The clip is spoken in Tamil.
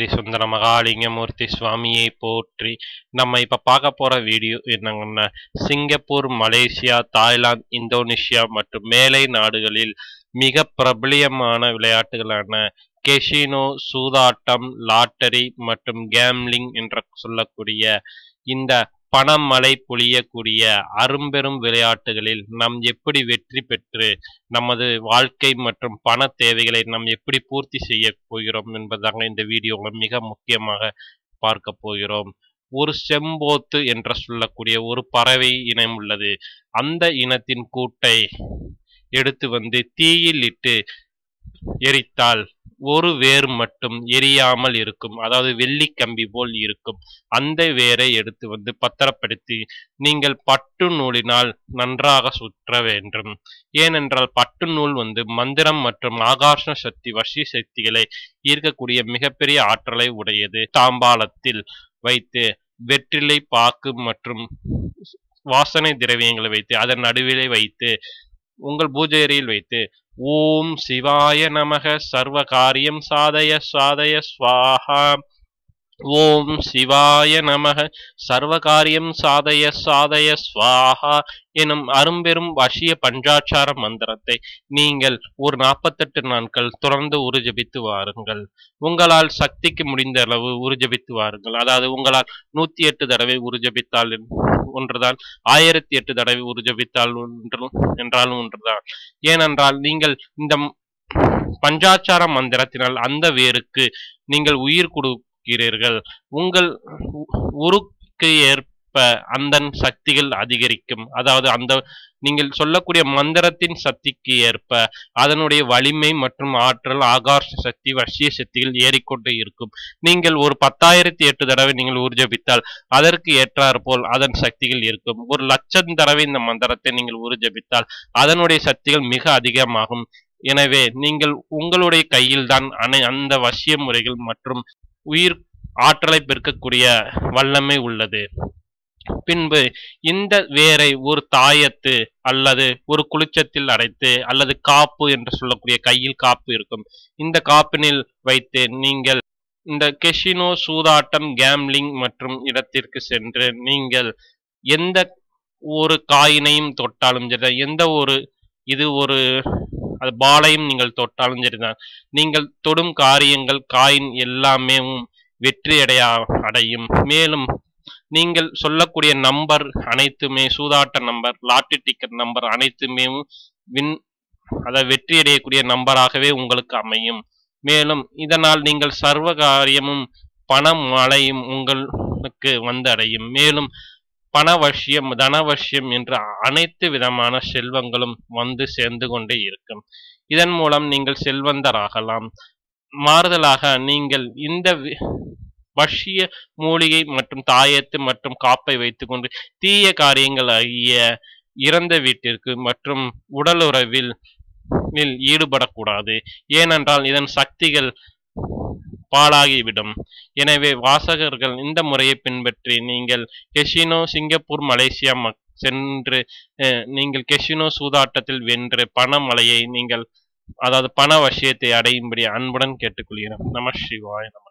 அருணகிரி சுந்தர மகாலிங்கமூர்த்தி சுவாமியை போற்றி நம்ம இப்ப பார்க்க போற வீடியோ என்னங்கன்னா சிங்கப்பூர் மலேசியா தாய்லாந்து இந்தோனேஷியா மற்றும் மேலை நாடுகளில் மிக பிரபலியமான விளையாட்டுகளான கெசினோ சூதாட்டம் லாட்டரி மற்றும் கேம்லிங் என்று சொல்லக்கூடிய இந்த பணமழை பொழியக்கூடிய அரும்பெரும் விளையாட்டுகளில் நாம் எப்படி வெற்றி பெற்று நமது வாழ்க்கை மற்றும் பண தேவைகளை நாம் எப்படி பூர்த்தி செய்ய போகிறோம் என்பதாங்க இந்த வீடியோவில் மிக முக்கியமாக பார்க்க போகிறோம் ஒரு செம்போத்து என்று சொல்லக்கூடிய ஒரு பறவை இனம் உள்ளது அந்த இனத்தின் கூட்டை எடுத்து வந்து தீயில் இட்டு எரித்தால் ஒரு வேர் மட்டும் எரியாமல் இருக்கும் அதாவது வெள்ளி கம்பி போல் இருக்கும் அந்த வேரை எடுத்து வந்து பத்திரப்படுத்தி நீங்கள் பட்டு நூலினால் நன்றாக சுற்ற வேண்டும் ஏனென்றால் பட்டு நூல் வந்து மந்திரம் மற்றும் ஆகாச சக்தி வசி சக்திகளை ஈர்க்கக்கூடிய மிகப்பெரிய ஆற்றலை உடையது தாம்பாளத்தில் வைத்து வெற்றிலை பாக்கு மற்றும் வாசனை திரவியங்களை வைத்து அதன் நடுவிலே வைத்து உங்கள் பூஜை அறையில் வைத்து ஓம் சிவாய நமக சர்வ காரியம் சாதய சாதய ஸ்வாஹா ஓம் சிவாய நமக சர்வ காரியம் சாதய சாதய ஸ்வாஹா எனும் அரும்பெரும் வசிய பஞ்சாட்சார மந்திரத்தை நீங்கள் ஒரு நாற்பத்தெட்டு நாட்கள் தொடர்ந்து உருஜபித்து வாருங்கள் உங்களால் சக்திக்கு முடிந்த அளவு உருஜபித்து வாருங்கள் அதாவது உங்களால் நூத்தி எட்டு தடவை உருஜபித்தால் ஒன்றுதான் ஆயிரத்தி எட்டு தடவை உருஜபித்தால் ஒன்று என்றாலும் ஒன்றுதான் ஏனென்றால் நீங்கள் இந்த பஞ்சாச்சார மந்திரத்தினால் அந்த வேருக்கு நீங்கள் உயிர் கொடுக்கிறீர்கள் உங்கள் உருக்கு ஏற்ப அந்த சக்திகள் அதிகரிக்கும் அதாவது அந்த நீங்கள் சொல்லக்கூடிய மந்திரத்தின் சக்திக்கு ஏற்ப அதனுடைய வலிமை மற்றும் ஆற்றல் ஆகாஷ சக்தி வசிய சக்திகள் ஏறிக்கொண்டே இருக்கும் நீங்கள் ஒரு பத்தாயிரத்தி எட்டு தடவை நீங்கள் ஊர்ஜபித்தால் அதற்கு ஏற்றாற் போல் அதன் சக்திகள் இருக்கும் ஒரு லட்சம் தடவை இந்த மந்திரத்தை நீங்கள் ஊர்ஜபித்தால் அதனுடைய சக்திகள் மிக அதிகமாகும் எனவே நீங்கள் உங்களுடைய கையில் தான் அனை அந்த வசிய முறைகள் மற்றும் உயிர் ஆற்றலை பெருக்கக்கூடிய வல்லமை உள்ளது பின்பு இந்த வேரை ஒரு தாயத்து அல்லது ஒரு குளிச்சத்தில் அடைத்து அல்லது காப்பு என்று சொல்லக்கூடிய கையில் காப்பு இருக்கும் இந்த காப்பினில் வைத்து நீங்கள் இந்த கெஷினோ சூதாட்டம் கேம்லிங் மற்றும் இடத்திற்கு சென்று நீங்கள் எந்த ஒரு காயினையும் தொட்டாலும் சரி எந்த ஒரு இது ஒரு அது பாலையும் நீங்கள் தொட்டாலும் சரிதான் நீங்கள் தொடும் காரியங்கள் காயின் எல்லாமே வெற்றி அடைய அடையும் மேலும் நீங்கள் சொல்லக்கூடிய நம்பர் அனைத்துமே சூதாட்ட நம்பர் லாட்டரி டிக்கெட் நம்பர் அனைத்துமே வின் அதை வெற்றி அடையக்கூடிய நம்பராகவே உங்களுக்கு அமையும் மேலும் இதனால் நீங்கள் சர்வ காரியமும் பணம் மழையும் உங்களுக்கு வந்து அடையும் மேலும் பணவசியம் தனவசியம் என்ற அனைத்து விதமான செல்வங்களும் வந்து சேர்ந்து கொண்டே இருக்கும் இதன் மூலம் நீங்கள் செல்வந்தராகலாம் மாறுதலாக நீங்கள் இந்த வஷிய மூலிகை மற்றும் தாயத்து மற்றும் காப்பை வைத்துக்கொண்டு தீய காரியங்கள் ஆகிய இறந்த வீட்டிற்கு மற்றும் உடலுறவில் ஈடுபடக்கூடாது ஏனென்றால் இதன் சக்திகள் பாழாகிவிடும் எனவே வாசகர்கள் இந்த முறையை பின்பற்றி நீங்கள் கெஷினோ சிங்கப்பூர் மலேசியா சென்று நீங்கள் கெஷினோ சூதாட்டத்தில் வென்று பணமழையை நீங்கள் அதாவது பண வசியத்தை அடையும்படி அன்புடன் கேட்டுக்கொள்கிறோம் நம சிவாய நம